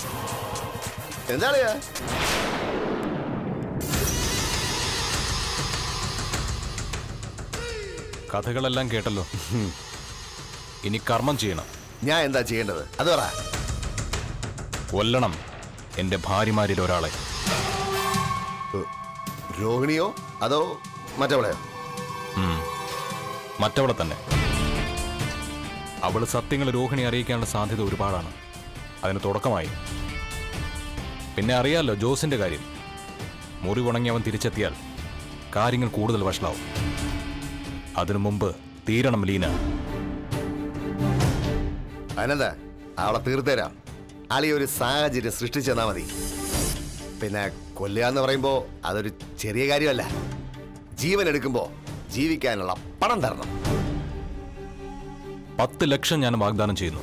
എന്താളിയാ കഥകളെല്ലാം കേട്ടല്ലോ ഇനി കർമ്മം ചെയ്യണം ഞാൻ എന്താ ചെയ്യേണ്ടത് അത് പറ കൊല്ലണം എന്റെ ഭാര്യമാരിൽ ഒരാളെ രോഹിണിയോ അതോ മറ്റവളെയോ ഉം. മറ്റവളെ തന്നെ അവള് സത്യങ്ങൾ രോഹിണി അറിയിക്കാനുള്ള സാധ്യത ഒരുപാടാണ് അതിന് തുടക്കമായി പിന്നെ അറിയാലോ ജോസിന്റെ കാര്യം മുറി ഉണങ്ങി അവൻ തിരിച്ചെത്തിയാൽ കാര്യങ്ങൾ കൂടുതൽ വഷളാവും അതിനു മുമ്പ് തീരണം ലീന അതിനെന്താ അവളെ തീർത്തേരാം അളി ഒരു സാഹചര്യം സൃഷ്ടിച്ചെന്നാ മതി പിന്നെ കൊല്ലുക എന്ന് പറയുമ്പോ അതൊരു ചെറിയ കാര്യമല്ല ജീവൻ എടുക്കുമ്പോ ജീവിക്കാനുള്ള പണം തരണം പത്ത് ലക്ഷം ഞാൻ വാഗ്ദാനം ചെയ്യുന്നു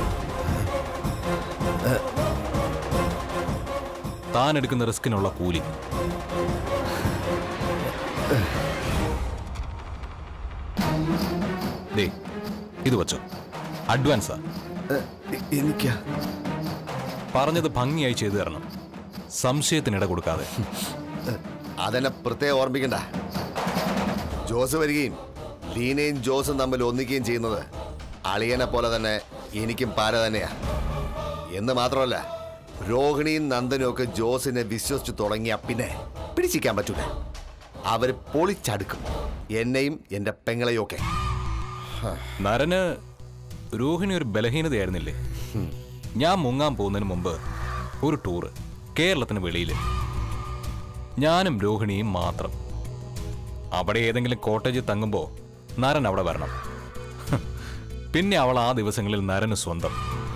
താൻ എടുക്കുന്ന റിസ്കിനുള്ള കൂലി ദേ ഇത് വച്ചോ അഡ്വാൻസാ എനിക്കാ പറഞ്ഞത് ഭംഗിയായി ചെയ്തു തരണം സംശയത്തിനിട കൊടുക്കാതെ അതെന്നെ പ്രത്യേകം ഓർമ്മിക്കണ്ട ജോസ് വരികയും ലീനയും ജോസും തമ്മിൽ ഒന്നിക്കുകയും ചെയ്യുന്നത് അളിയനെ പോലെ തന്നെ എനിക്കും പാര തന്നെയാ എന്ന് മാത്രമല്ല രോഹിണിയും നന്ദനും ഒക്കെ ജോസിനെ വിശ്വസിച്ചു തുടങ്ങിയ പിന്നെ പിടിച്ചിക്കാൻ പറ്റൂല അവര് പൊളിച്ചടുക്കും എന്നെയും എന്റെ പെങ്ങളെയും ഒക്കെ നരന് രോഹിണി ഒരു ബലഹീനതയായിരുന്നില്ലേ ഞാൻ മുങ്ങാൻ പോകുന്നതിന് മുമ്പ് ഒരു ടൂറ് കേരളത്തിന് വെളിയിൽ ഞാനും രോഹിണിയും മാത്രം അവിടെ ഏതെങ്കിലും കോട്ടേജിൽ തങ്ങുമ്പോൾ നരൻ അവിടെ വരണം ഹ്. പിന്നെ അവൾ ആ ദിവസങ്ങളിൽ നരന് സ്വന്തം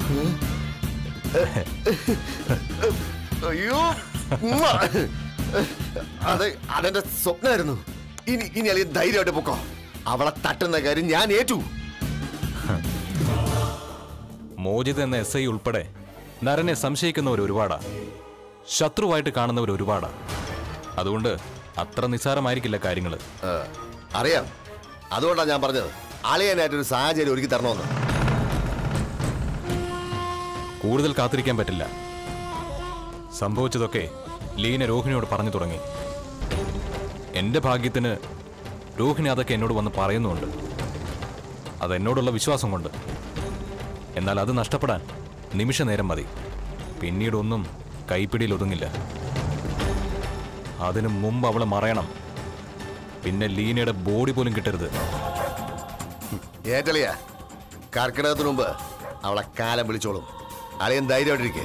അയ്യോ ഉമ്മ. അത് അതെന്റെ സ്വപ്നമായിരുന്നു ഇനി ഇനി അളിയ ധൈര്യമായിട്ട് പൊക്കോ അവളെ തട്ടുന്ന കാര്യം ഞാൻ ഏറ്റു മോചിത് എന്ന എസ് ഐ ഉൾപ്പെടെ നരനെ സംശയിക്കുന്നവർ ഒരുപാടാ ശത്രുവായിട്ട് കാണുന്നവർ ഒരുപാടാ അതുകൊണ്ട് അത്ര നിസ്സാരമായിരിക്കില്ല കാര്യങ്ങൾ ഏ, അറിയാം അതുകൊണ്ടാണ് ഞാൻ പറഞ്ഞത് അളിയനായിട്ടൊരു സാഹചര്യം ഒരുക്കി തരണമെന്ന് കൂടുതൽ കാത്തിരിക്കാൻ പറ്റില്ല സംഭവിച്ചതൊക്കെ ലീന രോഹിണിയോട് പറഞ്ഞു തുടങ്ങി എന്റെ ഭാഗ്യത്തിന് രോഹിണി അതൊക്കെ എന്നോട് വന്ന് പറയുന്നുണ്ട് അത് എന്നോടുള്ള വിശ്വാസം കൊണ്ട് എന്നാൽ അത് നഷ്ടപ്പെടാൻ നിമിഷ നേരം മതി പിന്നീടൊന്നും കൈപ്പിടിയിൽ ഒതുങ്ങില്ല അതിനു മുമ്പ് അവളെ മറയണം പിന്നെ ലീനയുടെ ബോഡി പോലും കിട്ടരുത് ഏറ്റളിയ കർക്കിടകത്തിന് മുമ്പ് അവളെ കാലം വിളിച്ചോളും അളിയൻ ധൈര്യമായിട്ടിരിക്കേ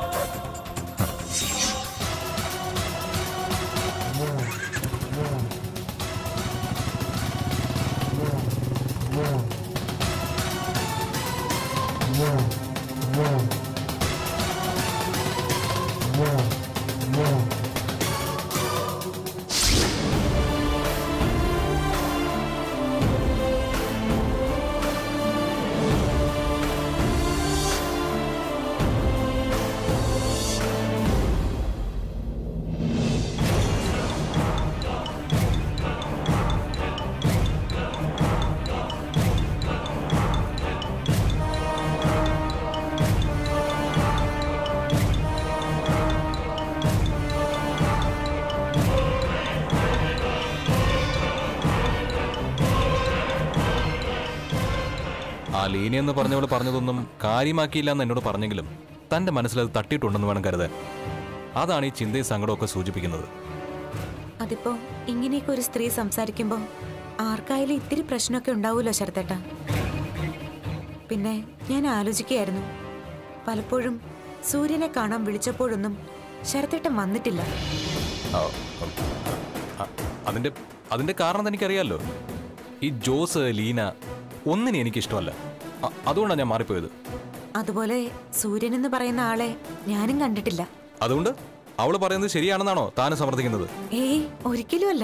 ആ ലീന എന്ന് പറഞ്ഞവൾ പറഞ്ഞതൊന്നും കാര്യമാക്കിയില്ല എന്ന് എന്നോട് പറഞ്ഞെങ്കിലും തന്റെ മനസ്സിലത് തട്ടിയിട്ടുണ്ടെന്ന് വേണം കരുതാൻ അതാണ് ഈ ചിന്തയും സങ്കടമൊക്കെ സൂചിപ്പിക്കുന്നത് അതിപ്പോ ഇങ്ങനെയൊക്കെ ഒരു സ്ത്രീ സംസാരിക്കുമ്പോ ആർക്കായാലും ഇത്തിരി പ്രശ്നമൊക്കെ ഉണ്ടാവുമല്ലോ ശരത്തേട്ട പിന്നെ ഞാൻ ആലോചിക്കുകയായിരുന്നു പലപ്പോഴും സൂര്യനെ കാണാൻ വിളിച്ചപ്പോഴൊന്നും ശരത്തേട്ടൻ വന്നിട്ടില്ല ആ, ഉം. ആ, അതിന്റെ അതിന്റെ കാരണം എനിക്കറിയാലോ ഈ ജോസ് ലീന ഒന്നിനെ എനിക്കിഷ്ടമല്ല അ- അതുകൊണ്ടാണ് ഞാൻ മാറിപ്പോയത് അതുപോലെ സൂര്യൻ എന്ന് പറയുന്ന ആളെ ഞാനും കണ്ടിട്ടില്ല അതുകൊണ്ട് അവള് പറയുന്നത് ശരിയാണെന്നാണോ താനും സമർത്ഥിക്കുന്നത് ഏയ് ഒരിക്കലുമല്ല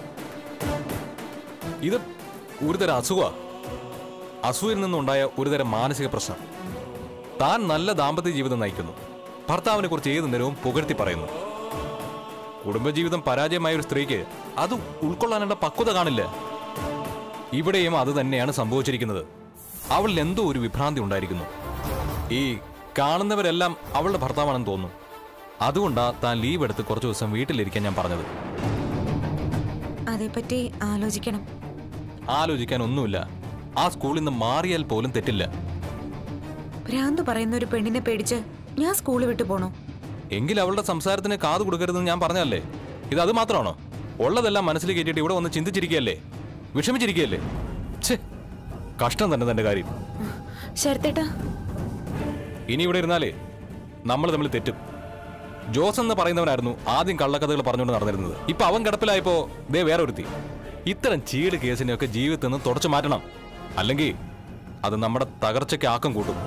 ഇത് ഒരുതരം അസുഖ അസുഖയിൽ നിന്നുണ്ടായ ഒരുതരം മാനസിക പ്രശ്നം താൻ നല്ല ദാമ്പത്യ ജീവിതം നയിക്കുന്നു ഭർത്താവിനെ കുറിച്ച് ഏത് നേരവും പുകഴ്ത്തി പറയുന്നു കുടുംബജീവിതം പരാജയമായ ഒരു സ്ത്രീക്ക് അത് ഉൾക്കൊള്ളാനുള്ള പക്വത കാണില്ല ഇവിടെയും അത് തന്നെയാണ് സംഭവിച്ചിരിക്കുന്നത് അവളിൽ എന്തോ ഒരു വിഭ്രാന്തി ഉണ്ടായിരിക്കുന്നു ഈ കാണുന്നവരെല്ലാം അവളുടെ ഭർത്താവാണെന്ന് തോന്നുന്നു അതുകൊണ്ടാ താൻ ലീവ് എടുത്ത് കുറച്ച് ദിവസം വീട്ടിലിരിക്കാൻ ഞാൻ പറഞ്ഞത് അതേപ്പറ്റി ആലോചിക്കണം ആലോചിക്കാൻ ഒന്നുമില്ല ആ സ്കൂളിൽ നിന്ന് മാറിയാൽ പോലും തെറ്റില്ല ഭ്രാന്ത് പറയുന്ന ഒരു പെണ്ണിനെ പേടിച്ച് ഞാൻ സ്കൂൾ വിട്ടു പോണോ എങ്കിൽ അവളുടെ സംസാരത്തിന് കാത് കൊടുക്കരുതെന്ന് ഞാൻ പറഞ്ഞല്ലേ ഇത് അത് മാത്രമാണോ ഉള്ളതെല്ലാം മനസ്സിൽ കയറ്റിയിട്ട് ഇവിടെ വന്ന് ചിന്തിച്ചിരിക്കുകയല്ലേ വിഷമിച്ചിരിക്കുകയല്ലേ ഛേ കഷ്ടം തന്നെ തന്റെ കാര്യം ശരത്തേട്ടാ ഇനി ഇവിടെ ഇരുന്നാലേ നമ്മൾ തമ്മിൽ തെറ്റും ജോസ് എന്ന് പറയുന്നവനായിരുന്നു ആദ്യം കള്ളക്കഥകൾ പറഞ്ഞുകൊണ്ട് നടന്നിരുന്നത് ഇപ്പൊ അവൻ കിടപ്പിലായപ്പോ ദേ വേറെ ഒരുത്തി ഇത്തരം ചീട് കേസിനെയൊക്കെ ജീവിതത്തിൽ നിന്ന് തുടച്ചു മാറ്റണം അല്ലെങ്കിൽ അത് നമ്മുടെ തകർച്ചയ്ക്ക് ആക്കം കൂട്ടും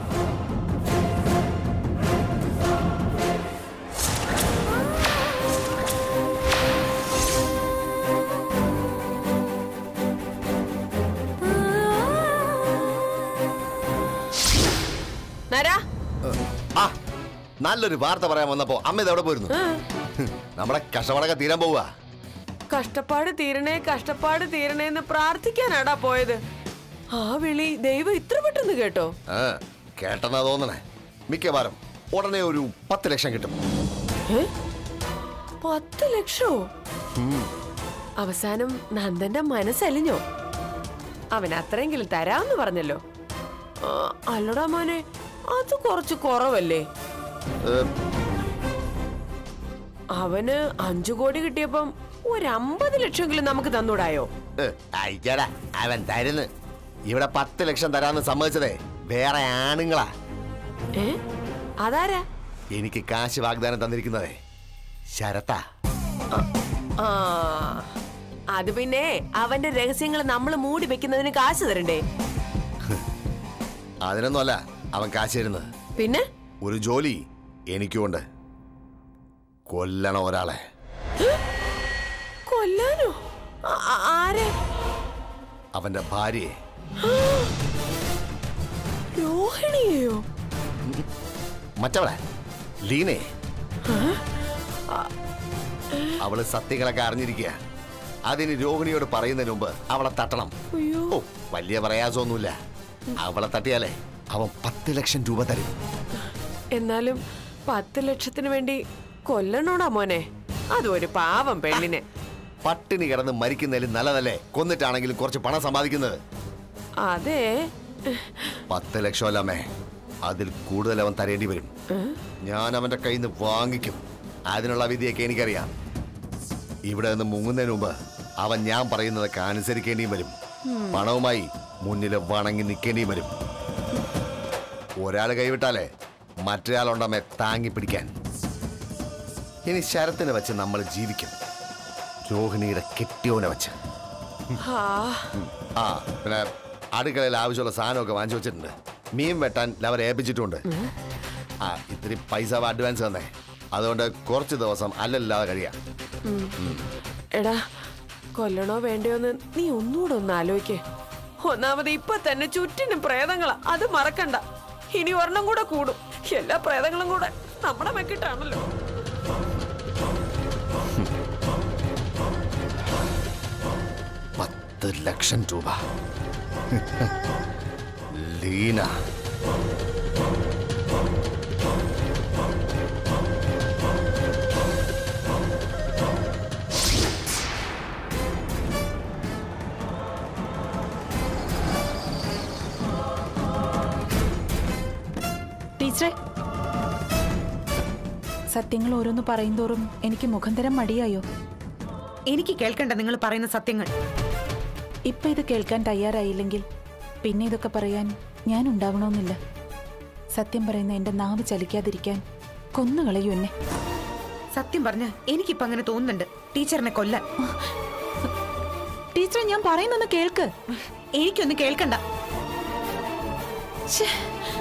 നരാ ആ നല്ലൊരു വാർത്ത പറയാൻ വന്നപ്പോ അമ്മ ഇത് എവിടെ പോയിരുന്നു നമ്മുടെ കഷ്ടപ്പാടൊക്കെ തീരാൻ പോവുക കഷ്ടപ്പാട് തീരണേ കഷ്ടപ്പാട് തീരണേ എന്ന് പ്രാർത്ഥിക്കാനാടാ പോയത് ആ വിളി ദൈവം ഇത്ര പെട്ടെന്ന് കേട്ടോ ആ കേട്ടെന്നാ തോന്നണേ മിക്കവാറും ഉടനെ ഒരു പത്ത് ലക്ഷം കിട്ടും ഏ? പത്ത് ലക്ഷോ അവസാനം നന്ദന്റെ മനസ്സലിഞ്ഞോ അവൻ അത്രയെങ്കിലും തരാമെന്ന് പറഞ്ഞല്ലോ ആ, അല്ലടാ മോനെ അത് കുറച്ച് കുറവല്ലേ ഏ, അവന് അഞ്ചു കോടി കിട്ടിയപ്പം ഒരു അമ്പത് ലക്ഷമെങ്കിലും നമുക്ക് തന്നൂടായോ ഏ, അയ്യടാ അവൻ തരുന്ന് ഇവിടെ പത്ത് ലക്ഷം തരാന്ന് സമ്മതിച്ചതേ വേറെ ആണുങ്ങളാ ഏ അതാരാ എനിക്ക് കാശ് വാഗ്ദാനം തന്നിരിക്കുന്നതേ ശരത്താ ആ അത് പിന്നെ അവന്റെ രഹസ്യങ്ങൾ നമ്മൾ മൂടി വെക്കുന്നതിന് കാശ് തരണ്ടേ അതിനൊന്നുമല്ല അവൻ കാശ് തരുന്നത് പിന്നെ ഒരു ജോലി എനിക്കുണ്ട് കൊല്ലണം ഒരാളെ കൊല്ലാനോ ആ- ആ- ആരെ അവന്റെ ഭാര്യയെ രോഹിണിയെയോ മറ്റവളെ ലീനെ അവള് സത്യങ്ങളൊക്കെ അറിഞ്ഞിരിക്കുക അതിന് രോഹിണിയോട് പറയുന്നതിന് മുമ്പ് അവളെ തട്ടണം അയ്യോ ഓ വലിയ പ്രയാസമൊന്നുമില്ല അവളെ തട്ടിയാലേ അവൻ പത്ത് ലക്ഷം രൂപ തരും എന്നാലും പത്ത് ലക്ഷത്തിന് വേണ്ടി കൊല്ലണോടാ മോനെ അതൊരു പാവം പെണ്ണിനെ പട്ടിണി കിടന്ന് മരിക്കുന്നതിൽ നല്ലതല്ലേ കൊന്നിട്ടാണെങ്കിലും കുറച്ച് പണം സമ്പാദിക്കുന്നത് അതെ പത്ത് ലക്ഷമല്ലമ്മേ അതിൽ കൂടുതൽ അവൻ തരേണ്ടി വരും ഞാൻ അവന്റെ കയ്യിൽ നിന്ന് വാങ്ങിക്കും അതിനുള്ള വിധിയൊക്കെ എനിക്കറിയാം ഇവിടെ നിന്ന് മുങ്ങുന്നതിന് മുമ്പ് അവൻ ഞാൻ പറയുന്നതൊക്കെ അനുസരിക്കേണ്ടിയും വരും പണവുമായി മുന്നിൽ വണങ്ങി നിൽക്കേണ്ടിയും വരും ഒരാൾ കൈവിട്ടാലേ മറ്റൊരാളുണ്ടമ്മേ താങ്ങി പിടിക്കാൻ ഇനി ശരത്തിനെ വെച്ച് നമ്മൾ ജീവിക്കും രോഹിണിയുടെ കെട്ടിയോനെ വെച്ച് ആ ആ പിന്നെ അടുക്കളയിൽ ആവശ്യമുള്ള സാധനമൊക്കെ വാങ്ങിച്ചു വെച്ചിട്ടുണ്ട് മീൻ വെട്ടാൻ ലവർ ഏൽപ്പിച്ചിട്ടുണ്ട് ആ ഇത്തിരി പൈസ അഡ്വാൻസ് തന്നെ അതുകൊണ്ട് കുറച്ച് ദിവസം അല്ലല്ലാതെ കഴിയാം എടാ കൊല്ലണോ വേണ്ടയോന്ന് നീ ഒന്നുകൂടെ ഒന്ന് ആലോചിക്കേ ഒന്നാമത് ഇപ്പൊ തന്നെ ചുറ്റിനും പ്രേതങ്ങളാ അത് മറക്കണ്ട ഇനി ഒരെണ്ണം കൂടെ കൂടും എല്ലാ പ്രേതങ്ങളും കൂടെ നമ്മുടെ മെക്കിട്ടാണല്ലോ പത്ത് ലക്ഷം രൂപ ലീന ടീച്ചറെ സത്യങ്ങൾ ഓരോന്ന് പറയുന്തോറും എനിക്ക് മുഖം തരം മടിയായോ എനിക്ക് കേൾക്കണ്ട നിങ്ങൾ പറയുന്ന സത്യങ്ങൾ ഇപ്പൊ ഇത് കേൾക്കാൻ തയ്യാറായില്ലെങ്കിൽ പിന്നെ ഇതൊക്കെ പറയാൻ ഞാൻ ഉണ്ടാവണമെന്നില്ല സത്യം പറയുന്ന എന്റെ നാവ് ചലിക്കാതിരിക്കാൻ കൊന്നുകളയൂ എന്നെ സത്യം പറഞ്ഞ എനിക്കിപ്പോ അങ്ങനെ തോന്നുന്നുണ്ട് ടീച്ചറിനെ കൊല്ലാൻ ടീച്ചറെ ഞാൻ പറയുന്നൊന്ന് കേൾക്ക് എനിക്കൊന്നും കേൾക്കണ്ട ശ്ശേ.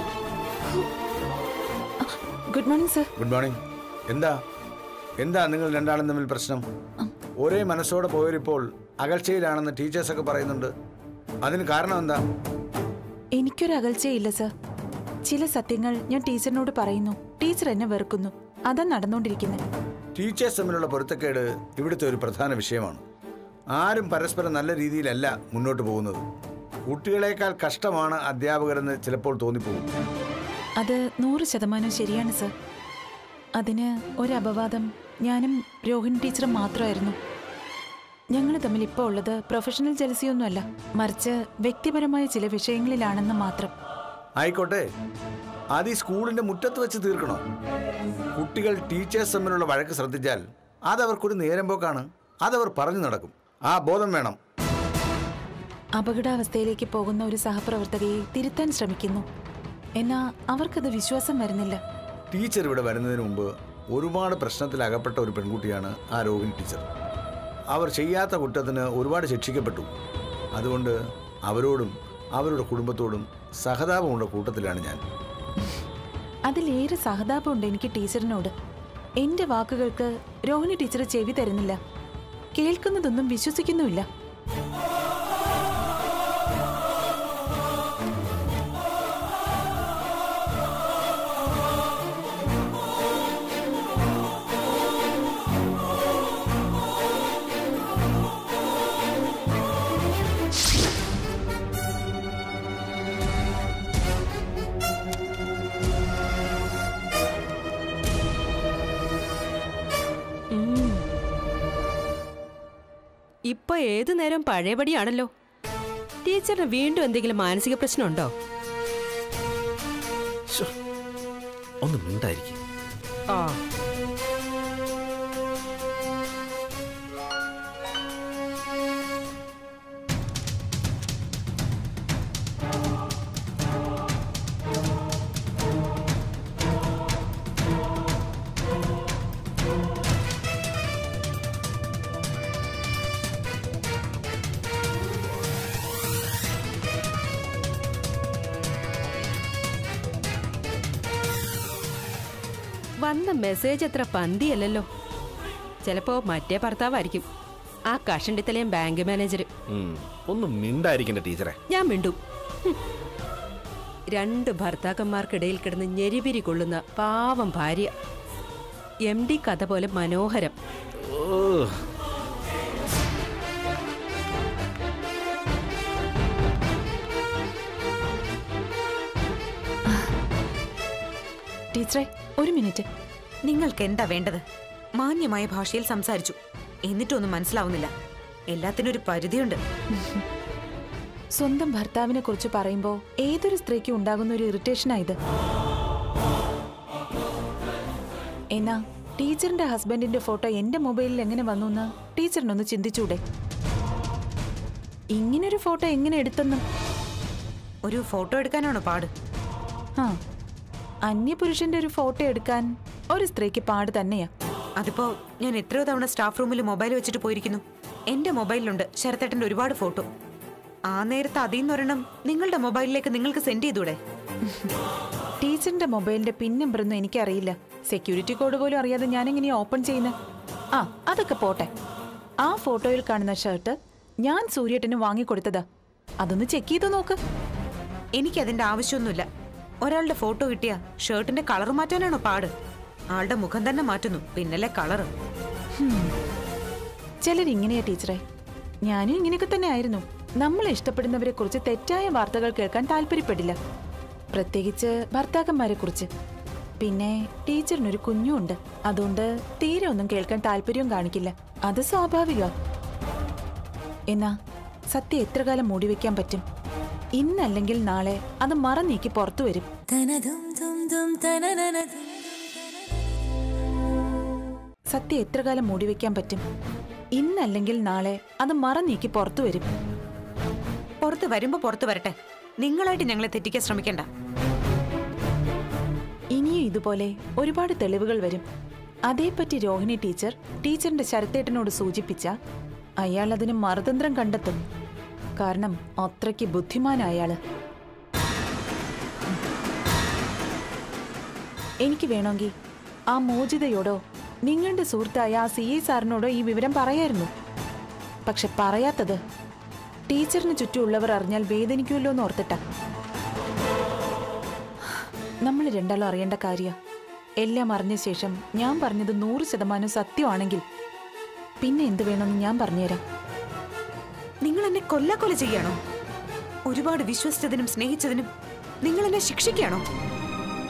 Good morning sir good morning എന്താ എന്താ നിങ്ങൾ രണ്ടാളും തമ്മിൽ പ്രശ്നം ഒരേ മനസ്സോടെ പോയവരിപ്പോൾ അകൽച്ചയിലാണെന്ന് ടീച്ചേഴ്സൊക്കെ പറയുന്നുണ്ട് അതിന് കാരണം എന്താ എനിക്കൊരു അകൽച്ചയില്ല സർ ചില സത്യങ്ങൾ ഞാൻ ടീച്ചറിനോട് പറയുന്നു ടീച്ചർ എന്നെ വെറുക്കുന്നു അതാ നടന്നുകൊണ്ടിരിക്കുന്നത് ടീച്ചേഴ്സ് തമ്മിലുള്ള പൊരുത്തക്കേട് ഇവിടുത്തെ ഒരു പ്രധാന വിഷയമാണ് ആരും പരസ്പരം നല്ല രീതിയിലല്ല മുന്നോട്ട് പോകുന്നത് കുട്ടികളെക്കാൾ കഷ്ടമാണ് അധ്യാപകരെന്ന് ചിലപ്പോൾ തോന്നിപ്പോകും അത് നൂറ് ശതമാനം ശരിയാണ് സർ അതിന് ഒരു അപവാദം ഞാനും രോഹിണി ടീച്ചറും മാത്രമായിരുന്നു ഞങ്ങൾ തമ്മിൽ ഇപ്പോൾ ഉള്ളത് പ്രൊഫഷണൽ ജലസിയൊന്നുമല്ല മറിച്ച് വ്യക്തിപരമായ ചില വിഷയങ്ങളിലാണെന്ന് മാത്രം ആയിക്കോട്ടെ അത് ഈ സ്കൂളിന്റെ മുറ്റത്ത് വെച്ച് തീർക്കണോ കുട്ടികൾ ടീച്ചേഴ്സ് തമ്മിലുള്ള വഴക്ക് ശ്രദ്ധിച്ചാൽ അതവർക്കൊരു നേരം പോക്കാണ് അതവർ പറഞ്ഞു നടക്കും ആ ബോധം വേണം അപകടാവസ്ഥയിലേക്ക് പോകുന്ന ഒരു സഹപ്രവർത്തകയെ തിരുത്താൻ ശ്രമിക്കുന്നു എന്നാ അവർക്കത് വിശ്വാസം വരുന്നില്ല ടീച്ചർ ഇവിടെ വരുന്നതിന് മുമ്പ് ഒരുപാട് പ്രശ്നത്തിൽ അകപ്പെട്ട ഒരു പെൺകുട്ടിയാണ് ആ രോഹിണി ടീച്ചർ അവർ ചെയ്യാത്ത കുറ്റത്തിന് ഒരുപാട് ശിക്ഷിക്കപ്പെട്ടു അതുകൊണ്ട് അവരോടും അവരുടെ കുടുംബത്തോടും സഹതാപമുള്ള കൂട്ടത്തിലാണ് ഞാൻ അതിലേറെ സഹതാപമുണ്ട് എനിക്ക് ടീച്ചറിനോട് എന്റെ വാക്കുകൾക്ക് രോഹിണി ടീച്ചർ ചെവി തരുന്നില്ല കേൾക്കുന്നതൊന്നും വിശ്വസിക്കുന്നുമില്ല ഇപ്പൊ ഏതു നേരം പഴയപടിയാണല്ലോ ടീച്ചറിന് വീണ്ടും എന്തെങ്കിലും മാനസിക പ്രശ്നമുണ്ടോ ശ്ശോ, ഒന്ന് മിണ്ടായിരിക്കും ആ വന്ന മെസ്സേജ് അത്ര പന്തിയല്ലല്ലോ ചിലപ്പോ മറ്റേ ഭർത്താവായിരിക്കും ആ കഷണ്ടിത്തലയും ബാങ്ക് മാനേജർ ഉം, ഒന്ന് മിണ്ടായിരിക്കണ്ട ടീച്ചറെ ഞാൻ മിണ്ടും ഹും. രണ്ട് ഭർത്താക്കന്മാർക്കിടയിൽ കിടന്ന് ഞെരിപിരി കൊള്ളുന്ന പാവം ഭാര്യ എം ഡി കഥ പോലെ മനോഹരം ഓ ടീച്ചറെ ഒരു മിനിറ്റ് നിങ്ങൾക്ക് എന്താ വേണ്ടത് മാന്യമായ ഭാഷയിൽ സംസാരിച്ചു എന്നിട്ടൊന്നും മനസ്സിലാവുന്നില്ല എല്ലാത്തിനും ഒരു പരിധിയുണ്ട് സ്വന്തം ഭർത്താവിനെ കുറിച്ച് പറയുമ്പോൾ ഏതൊരു സ്ത്രീക്കും ഉണ്ടാകുന്ന ഒരു ഇറിറ്റേഷനാ ഇത് എന്നാ ടീച്ചറിന്റെ ഹസ്ബൻഡിന്റെ ഫോട്ടോ എന്റെ മൊബൈലിൽ എങ്ങനെ വന്നു എന്ന് ടീച്ചറിനൊന്ന് ചിന്തിച്ചൂടെ ഇങ്ങനൊരു ഫോട്ടോ എങ്ങനെ എടുത്തെന്നും ഒരു ഫോട്ടോ എടുക്കാനാണോ പാട് ആ അന്യപുരുഷന്റെ ഒരു ഫോട്ടോ എടുക്കാൻ ഒരു സ്ത്രീക്ക് പാട് തന്നെയാ അതിപ്പോ ഞാൻ എത്രയോ തവണ സ്റ്റാഫ് റൂമിൽ മൊബൈൽ വെച്ചിട്ട് പോയിരിക്കുന്നു എന്റെ മൊബൈലിലുണ്ട് ശരത്തേട്ടന്റെ ഒരുപാട് ഫോട്ടോ ആ നേരത്ത് അതിൽ നിന്നൊരെണ്ണം നിങ്ങളുടെ മൊബൈലിലേക്ക് നിങ്ങൾക്ക് സെൻഡ് ചെയ്തൂടെ ടീച്ചറിന്റെ മൊബൈലിന്റെ പിൻ നമ്പറൊന്നും എനിക്കറിയില്ല സെക്യൂരിറ്റി കോഡ് പോലും അറിയാതെ ഞാൻ എങ്ങനെയാ ഓപ്പൺ ചെയ്യുന്നത് ആ അതൊക്കെ പോട്ടെ ആ ഫോട്ടോയിൽ കാണുന്ന ഷർട്ട് ഞാൻ സൂര്യേട്ടന് വാങ്ങിക്കൊടുത്തതാ അതൊന്ന് ചെക്ക് ചെയ്ത് നോക്ക് എനിക്കതിന്റെ ആവശ്യമൊന്നുമില്ല ഒരാളുടെ ഫോട്ടോ കിട്ടിയ ഷർട്ടിന്റെ കളർ മാറ്റാനാണോ പാട് ആളുടെ മുഖം തന്നെ മാറ്റുന്നു പിന്നല്ലേ കളറ് ചിലരിങ്ങനെയാ ടീച്ചറെ ഞാനും ഇങ്ങനെയൊക്കെ തന്നെ ആയിരുന്നു നമ്മളെ ഇഷ്ടപ്പെടുന്നവരെ കുറിച്ച് തെറ്റായ വാർത്തകൾ കേൾക്കാൻ താല്പര്യപ്പെടില്ല പ്രത്യേകിച്ച് ഭർത്താക്കന്മാരെ കുറിച്ച് പിന്നെ ടീച്ചറിനൊരു കുഞ്ഞുണ്ട് അതുകൊണ്ട് തീരെ ഒന്നും കേൾക്കാൻ താല്പര്യവും കാണിക്കില്ല അത് സ്വാഭാവിക എന്നാ സത്യം എത്ര കാലം മൂടി വെക്കാൻ പറ്റും ഇന്നല്ലെങ്കിൽ നാളെ അത് മറന്നീക്കി പുറത്തു വരും സത്യം എത്ര കാലം മൂടി വെക്കാൻ പറ്റും ഇന്നല്ലെങ്കിൽ നാളെ അത് മറന്നീക്കി പുറത്തു വരും പുറത്ത് വരുമ്പോ പുറത്ത് വരട്ടെ നിങ്ങളായിട്ട് ഞങ്ങളെ തെറ്റിക്കാൻ ശ്രമിക്കണ്ട ഇനിയും ഇതുപോലെ ഒരുപാട് തെളിവുകൾ വരും അതേപ്പറ്റി രോഹിണി ടീച്ചർ ടീച്ചറിന്റെ ശരത്തേട്ടനോട് സൂചിപ്പിച്ച അയാൾ അതിന് മറുതന്ത്രം കണ്ടെത്തും കാരണം അത്രയ്ക്ക് ബുദ്ധിമാനായ അയാള് എനിക്ക് വേണമെങ്കിൽ ആ മോചിതയോടോ നിങ്ങളുടെ സുഹൃത്തായ ആ സി ഐ സാറിനോടോ ഈ വിവരം പറയായിരുന്നു പക്ഷെ പറയാത്തത് ടീച്ചറിന് ചുറ്റുമുള്ളവർ അറിഞ്ഞാൽ വേദനിക്കുമല്ലോ എന്ന് ഓർത്തിട്ടാ നമ്മൾ രണ്ടാളും അറിയേണ്ട കാര്യ എല്ലാം അറിഞ്ഞ ശേഷം ഞാൻ പറഞ്ഞത് നൂറ് ശതമാനം സത്യമാണെങ്കിൽ പിന്നെ എന്ത് വേണമെന്ന് ഞാൻ പറഞ്ഞുതരാം നിങ്ങൾ എന്നെ കൊല്ലാക്കൊല ചെയ്യാണോ ഒരുപാട് വിശ്വസിച്ചതിനും സ്നേഹിച്ചതിനും നിങ്ങൾ എന്നെ ശിക്ഷിക്കുകയാണോ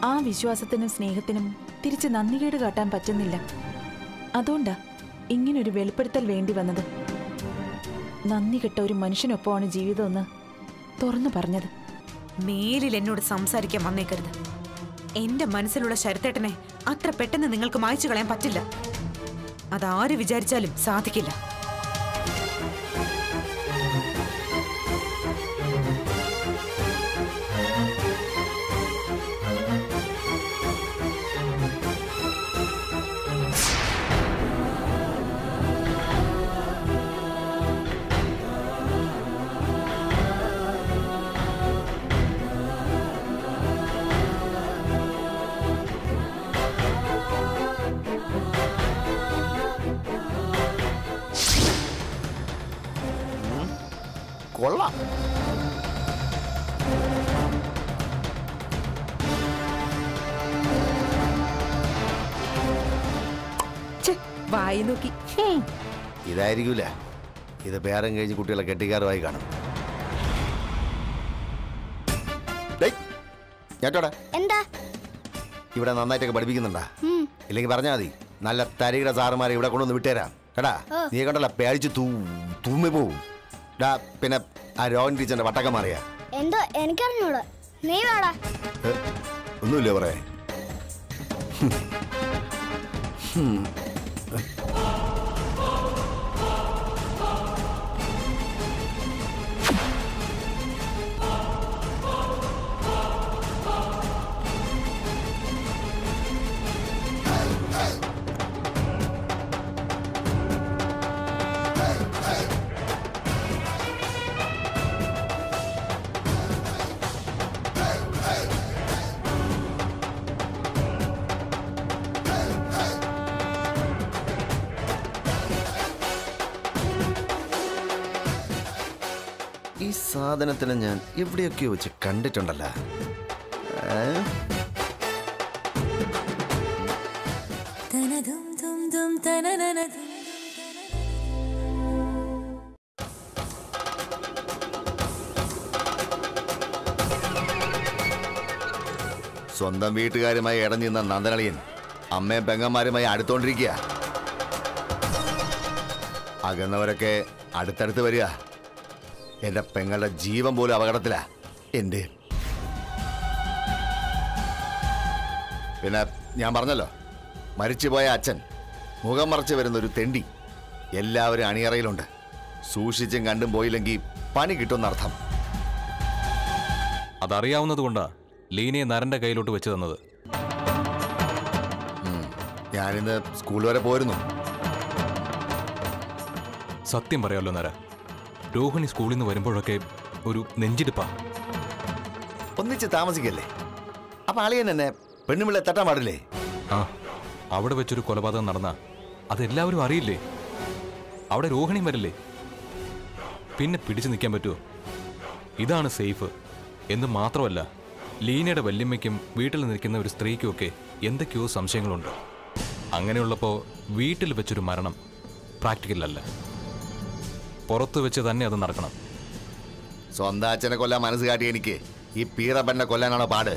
ആ വിശ്വാസത്തിനും സ്നേഹത്തിനും തിരിച്ച് നന്ദികേട് കാട്ടാൻ പറ്റുന്നില്ല അതുകൊണ്ടാ ഇങ്ങനൊരു വെളിപ്പെടുത്തൽ വേണ്ടി വന്നത് നന്ദി കെട്ട ഒരു മനുഷ്യനൊപ്പമാണ് ജീവിതമെന്ന് തുറന്നു പറഞ്ഞത് മേലിൽ എന്നോട് സംസാരിക്കാൻ വന്നേക്കരുത് എന്റെ മനസ്സിലുള്ള ശരത്തേട്ടനെ അത്ര പെട്ടെന്ന് നിങ്ങൾക്ക് മായ്ച്ചു കളയാൻ പറ്റില്ല അതാര് വിചാരിച്ചാലും സാധിക്കില്ല കൊള്ളാം ഛെ, വായി നോക്കി ഇതായിരിക്കൂല ഇത് പേരം കഴിഞ്ഞ് കുട്ടികളെ കെട്ടിക്കാറുമായി കാണും ഡേയ്, ഞാറ്റോടാ എന്താ ഇവിടെ നന്നായിട്ടൊക്കെ പഠിപ്പിക്കുന്നുണ്ടാ ഉം. ഇല്ലെങ്കിൽ പറഞ്ഞാൽ മതി നല്ല തരികിട സാറുമാരെ ഇവിടെ കൊണ്ടുവന്ന് വിട്ടുതരാം കേട്ടാ നീ കണ്ടല്ല പേടിച്ച് തൂ തൂമ്മി പോവും ഡാ പിന്നെ ആ രോഹൻ ടീച്ചറിന്റെ വട്ടക്കം മാറിയാ എന്തോ എനിക്കറിഞ്ഞൂടാ നീ വേടാ ഏ, ഒന്നുമില്ല പറയേ ഈ സാധനത്തിനെ ഞാൻ എവിടെയൊക്കെയോ വെച്ച് കണ്ടിട്ടുണ്ടല്ലോ ഏ? സ്വന്തം വീട്ടുകാരുമായി ഇടഞ്ഞു നിന്ന നന്ദനളിയൻ അമ്മയും പെങ്ങന്മാരുമായി അടുത്തോണ്ടിരിക്കുക അകന്നവരൊക്കെ അടുത്തടുത്ത് വരിക എന്റെ പെങ്ങളുടെ ജീവൻ പോലും അപകടത്തിലാ എന്റെ പിന്നെ ഞാൻ പറഞ്ഞല്ലോ മരിച്ചുപോയ അച്ഛൻ മുഖം മറച്ച് വരുന്ന ഒരു തെണ്ടി എല്ലാവരും അണിയറയിലുണ്ട് സൂക്ഷിച്ചും കണ്ടും പോയില്ലെങ്കിൽ പണി കിട്ടുമെന്നർത്ഥം അതറിയാവുന്നത് കൊണ്ടാ ലീനയെ നരന്റെ കയ്യിലോട്ട് വെച്ച് തന്നത് ഞാനിന്ന് സ്കൂൾ വരെ പോയിരുന്നു സത്യം പറയാമല്ലോ നര രോഹിണി സ്കൂളിൽ നിന്ന് വരുമ്പോഴൊക്കെ ഒരു നെഞ്ചിടിപ്പാ ഒന്നിച്ച് താമസിക്കല്ലേ അപ്പൊ അളിയൻ എന്നെ പെണ്ണുമിള്ളെ തട്ടാൻ പാടില്ലേ ആ അവിടെ വെച്ചൊരു കൊലപാതകം നടന്ന അതെല്ലാവരും അറിയില്ലേ അവിടെ രോഹിണിയും വരില്ലേ പിന്നെ പിടിച്ചു നിൽക്കാൻ പറ്റുമോ ഇതാണ് സേഫ് എന്ന് മാത്രമല്ല ലീനയുടെ വല്യമ്മയ്ക്കും വീട്ടിൽ നിൽക്കുന്ന ഒരു സ്ത്രീക്കുമൊക്കെ എന്തൊക്കെയോ സംശയങ്ങളുണ്ട് അങ്ങനെയുള്ളപ്പോൾ വീട്ടിൽ വെച്ചൊരു മരണം പ്രാക്ടിക്കൽ അല്ല പുറത്ത് വെച്ച് തന്നെ അത് നടക്കണം സ്വന്തം അച്ഛനെ കൊല്ലാൻ മനസ്സ് കാട്ടി എനിക്ക് ഈ പീറ പെണ്ണെ കൊല്ലാനാണോ പാട്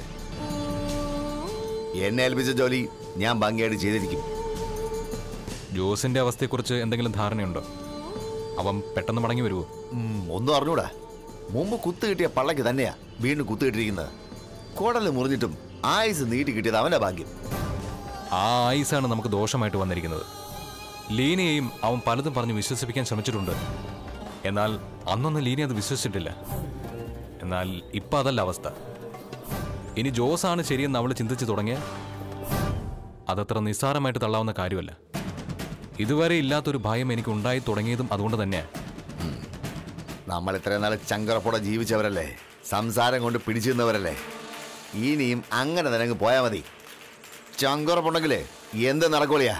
എന്നെ ഏൽപ്പിച്ച ജോലി ഞാൻ ഭംഗിയായിട്ട് ചെയ്തിരിക്കും ജോസിന്റെ അവസ്ഥയെക്കുറിച്ച് എന്തെങ്കിലും ധാരണയുണ്ടോ അവൻ പെട്ടെന്ന് മടങ്ങി വരുമോ ഉം, ഒന്നും അറിഞ്ഞൂടാ മുമ്പ് കുത്ത് കിട്ടിയ പള്ളക്ക് തന്നെയാ വീണ്ടും കുത്ത് കിട്ടിയിരിക്കുന്നത് കുടല് മുറിഞ്ഞിട്ടും ആയുസ് നീട്ടി കിട്ടിയത് അവന്റെ ഭാഗ്യം ആ ആയുസാണ് നമുക്ക് ദോഷമായിട്ട് വന്നിരിക്കുന്നത് ലീനയെയും അവൻ പലതും പറഞ്ഞ് വിശ്വസിപ്പിക്കാൻ ശ്രമിച്ചിട്ടുണ്ട് എന്നാൽ അന്നൊന്നും ലീന അത് വിശ്വസിച്ചിട്ടില്ല എന്നാൽ ഇപ്പം അതല്ല അവസ്ഥ ഇനി ജോസാണ് ശരിയെന്ന് അവൾ ചിന്തിച്ചു തുടങ്ങിയ അതത്ര നിസ്സാരമായിട്ട് തള്ളാവുന്ന കാര്യമല്ല ഇതുവരെ ഇല്ലാത്തൊരു ഭയം എനിക്ക് ഉണ്ടായി തുടങ്ങിയതും അതുകൊണ്ട് തന്നെയാണ് നമ്മൾ ഇത്രയും നാൾ ചങ്കറപ്പോടെ ജീവിച്ചവരല്ലേ സംസാരം കൊണ്ട് പിടിച്ചു നിന്നവരല്ലേ ഇനിയും അങ്ങനെ തന്നെ അങ്ങ് പോയാൽ മതി ചങ്കുറപ്പുണ്ടെങ്കിലേ എന്ത് നടക്കൂലയാ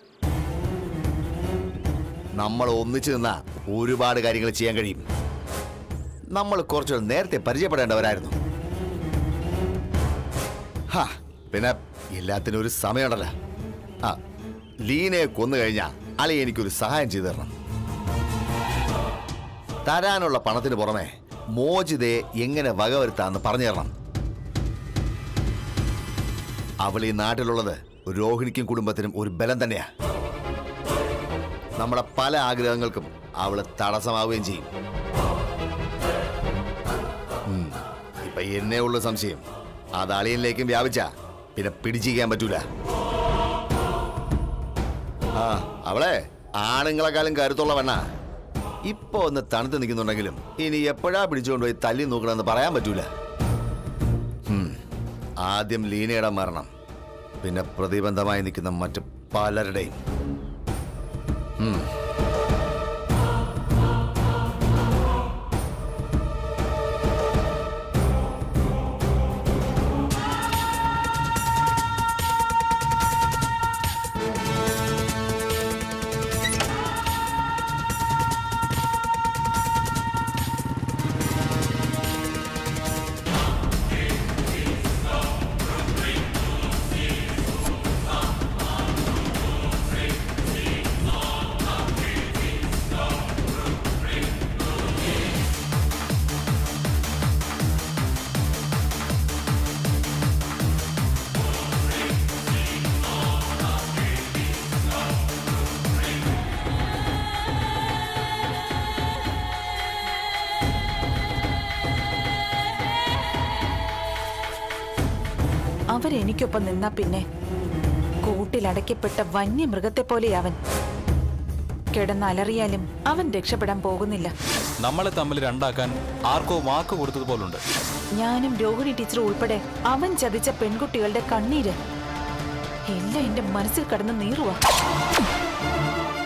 നമ്മൾ ഒന്നിച്ചു നിന്ന ഒരുപാട് കാര്യങ്ങൾ ചെയ്യാൻ കഴിയും നമ്മൾ കുറച്ച് നേരത്തെ പരിചയപ്പെടേണ്ടവരായിരുന്നു ഹാ പിന്നെ എല്ലാത്തിനും ഒരു സമയമുണ്ടല്ലോ ആ ലീനയെ കൊന്നു കഴിഞ്ഞാൽ അളി എനിക്കൊരു സഹായം ചെയ്തു തരണം തരാനുള്ള പണത്തിന് പുറമെ മോചിതയെ എങ്ങനെ വകവരുത്താന്ന് പറഞ്ഞു തരണം അവൾ ഈ നാട്ടിലുള്ളത് രോഹിണിക്കും കുടുംബത്തിനും ഒരു ബലം തന്നെയാ നമ്മുടെ പല ആഗ്രഹങ്ങൾക്കും അവള് തടസ്സമാവുകയും ചെയ്യും ഉം. ഇപ്പൊ എന്നെ ഉള്ള സംശയം അത് അളിയനിലേക്കും വ്യാപിച്ച പിന്നെ പിടിച്ചിരിക്കാൻ പറ്റൂല ആ അവളെ ആണുങ്ങളെക്കാളും കരുത്തുള്ള വെണ്ണ ഇപ്പൊ ഒന്ന് തണുത്ത് നിൽക്കുന്നുണ്ടെങ്കിലും ഇനി എപ്പോഴാ പിടിച്ചുകൊണ്ടുപോയി തല്ലി നോക്കണമെന്ന് പറയാൻ പറ്റൂല ഉം. ആദ്യം ലീനയുടെ മരണം പിന്നെ പ്രതിബന്ധമായി നിൽക്കുന്ന മറ്റ് പലരുടെയും ഉം. അവരെനിക്കൊപ്പം നിന്നാ പിന്നെ കൂട്ടിലടയ്ക്കപ്പെട്ട വന്യമൃഗത്തെ പോലെ അവൻ കിടന്നലറിയാലും അവൻ രക്ഷപ്പെടാൻ പോകുന്നില്ല നമ്മളെ തമ്മിൽ രണ്ടാക്കാൻ ആർക്കോ വാക്ക് കൊടുത്തതുപോലുണ്ട് ഞാനും രോഹിണി ടീച്ചർ ഉൾപ്പെടെ അവൻ ചതിച്ച പെൺകുട്ടികളുടെ കണ്ണീര് എല്ലാം എന്റെ മനസ്സിൽ കടന്ന് നീറുവാ